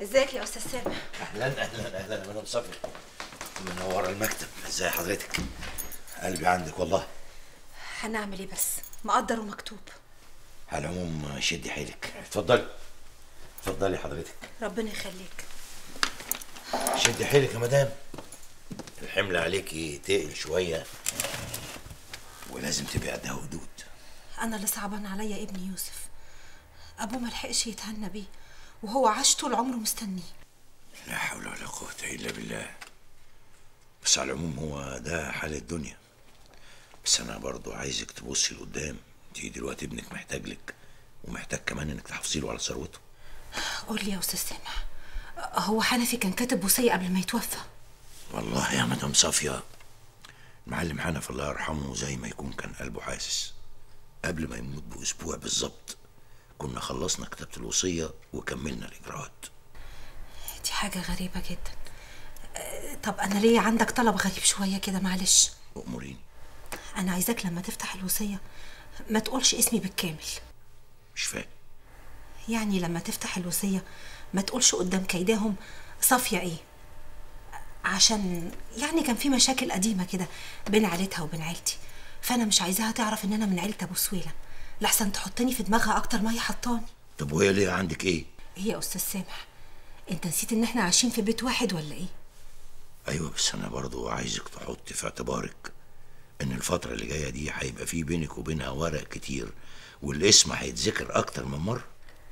ازيك يا استاذ سامح اهلا اهلا اهلا مدام صفي منوره المكتب ازي حضرتك قلبي عندك والله هنعمل ايه بس مقدر ومكتوب على العموم شدي حيلك اتفضلي اتفضلي حضرتك ربنا يخليك شدي حيلك يا مدام الحمل عليكي تقل شويه ولازم تبقى قدها ودود انا اللي صعبان عليا ابني يوسف ابوه ملحقش يتهنى بيه وهو عاش طول عمره مستنيه لا حول ولا قوه الا بالله بس على العموم هو ده حال الدنيا بس انا برضو عايزك تبصي لقدام انت دلوقتي ابنك محتاج لك ومحتاج كمان انك تحافظي له على ثروته قول لي يا استاذ سامح هو حنفي كان كاتب وصيه قبل ما يتوفى والله يا مدام صافية المعلم حنف الله يرحمه زي ما يكون كان قلبه حاسس قبل ما يموت بأسبوع بالظبط كنا خلصنا كتابة الوصية وكملنا الإجراءات دي حاجه غريبه جدا أه، طب انا ليه عندك طلب غريب شويه كده معلش أموريني انا عايزاك لما تفتح الوصيه ما تقولش اسمي بالكامل مش فاهم يعني لما تفتح الوصية ما تقولش قدام كيداهم صافية ايه عشان يعني كان في مشاكل قديمة كده بين عيلتها وبين عيلتي فأنا مش عايزاها تعرف إن أنا من عيلة أبو سويلة لحسن تحطني في دماغها أكتر ما هي حطاني طب وهي ليه عندك إيه؟ إيه يا أستاذ سامح أنت نسيت إن إحنا عايشين في بيت واحد ولا إيه؟ أيوة بس أنا برضو عايزك تحطي في اعتبارك إن الفترة اللي جاية دي هيبقى في بينك وبينها ورق كتير والاسم هيتذكر أكتر من مرة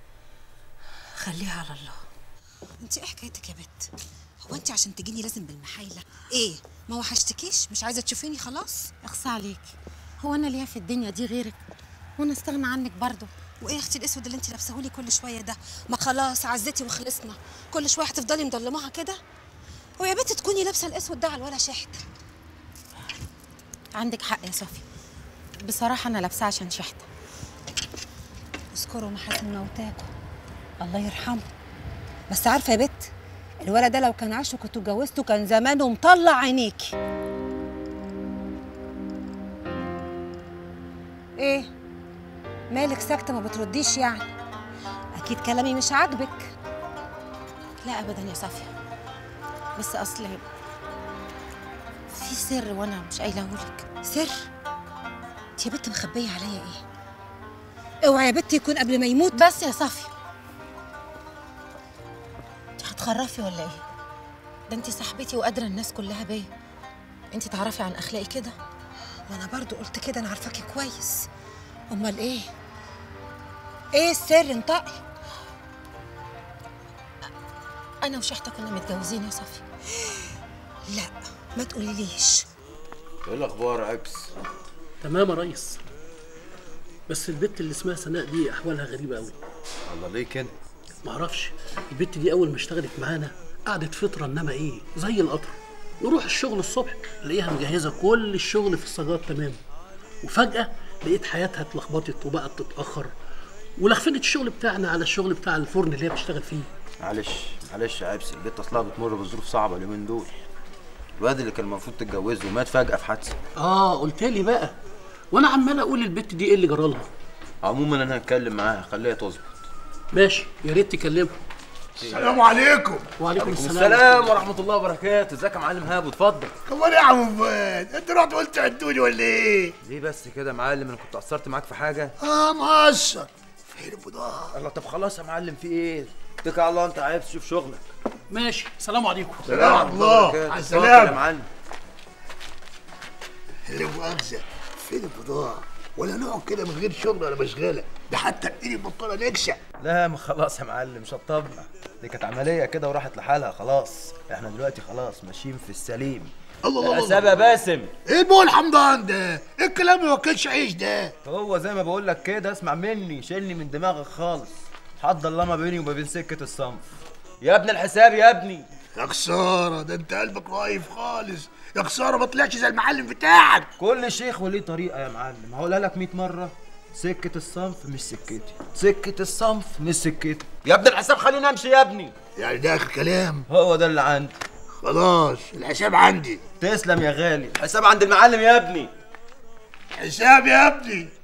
خليها على الله انت ايه حكايتك يا بت هو انت عشان تجيني لازم بالمحايله ايه ما وحشتكيش مش عايزه تشوفيني خلاص اخصى عليك هو انا ليا في الدنيا دي غيرك وانا استغنى عنك برضه وايه يا اختي الاسود اللي انت لابساهولي كل شويه ده ما خلاص عزتي وخلصنا كل شويه هتفضلي مضلماها كده ويا بت تكوني لابسه الاسود ده على الولا شحت عندك حق يا صافي بصراحه انا لابساه عشان شحته اذكروا محاسن موتاكم الله يرحمه بس عارفه يا بت الولد ده لو كان عاش وكنتوا اتجوزتوا كان زمانه مطلع عينيكي ايه مالك ساكته ما بترديش يعني اكيد كلامي مش عاجبك لا ابدا يا صافيه بس اصل في سر وانا مش قايله لك سر انت يا بت مخبيه عليا ايه اوعى يا بت يكون قبل ما يموت بس يا صافيه انت هتخرفي ولا ايه ده انت صاحبتي وقادره الناس كلها بيا انت تعرفي عن اخلاقي كده وانا برضو قلت كده انا عارفاكي كويس امال ايه ايه السر انطقي انا وشحته كنا متجوزين يا صافيه لا ما تقوليليش ايه الاخبار يا عبس تمام يا ريس بس البت اللي اسمها سناء دي احوالها غريبه قوي الله ليه كده معرفش البت دي اول ما اشتغلت معانا قعدت فتره انما ايه زي القطر نروح الشغل الصبح الاقيها مجهزه كل الشغل في السجاد تمام وفجاه لقيت حياتها اتلخبطت وبقت تتاخر ولخفنت الشغل بتاعنا على الشغل بتاع الفرن اللي هي بتشتغل فيه معلش معلش يا عبس البت اصلها بتمر بظروف صعبه اليومين دول الواد اللي كان المفروض تتجوزه مات فجاه في حادثه اه قلت لي بقى وانا عمال اقول البت دي ايه اللي جرالها عموما انا هتكلم معاها خليها تظبط ماشي يا ريت تكلمها السلام عليكم وعليكم السلام السلام ورحمه الله وبركاته ازيك يا معلم هابو اتفضل هو ايه يا عم فؤاد انت رحت قلت عدوني ولا ايه ليه بس كده يا معلم انا كنت قصرت معاك في حاجه اه مقصر فين البضاعه الله طب خلاص يا معلم في ايه اتكل على الله انت عايز تشوف شغلك ماشي سلام عليكم سلام على الله وبركاته. على اتفضل يا السلامه معلم اللي مؤاخذه فين البضاعه ولا نقعد كده من غير شغل ولا مشغله ده حتى ايدي بطاله نكسه لا ما خلاص يا معلم شطبنا دي كانت عمليه كده وراحت لحالها خلاص احنا دلوقتي خلاص ماشيين في السليم الله الله سابا الله باسم ايه بول الحمضان ده ايه الكلام ما واكلش عيش ده هو زي ما بقول لك كده اسمع مني شيلني من دماغك خالص حد الله ما بيني وما بين سكه الصنف يا ابن الحساب يا ابني يا خساره ده انت قلبك ضعيف خالص يا خساره ما طلعش زي المعلم بتاعك كل شيخ وليه طريقه يا معلم هقولها لك 100 مره سكه الصنف مش سكتي سكه الصنف مش سكتي يا ابن الحساب خليني امشي يا ابني يعني ده اخر كلام هو ده اللي عندي خلاص الحساب عندي تسلم يا غالي الحساب عند المعلم يا ابني حساب يا ابني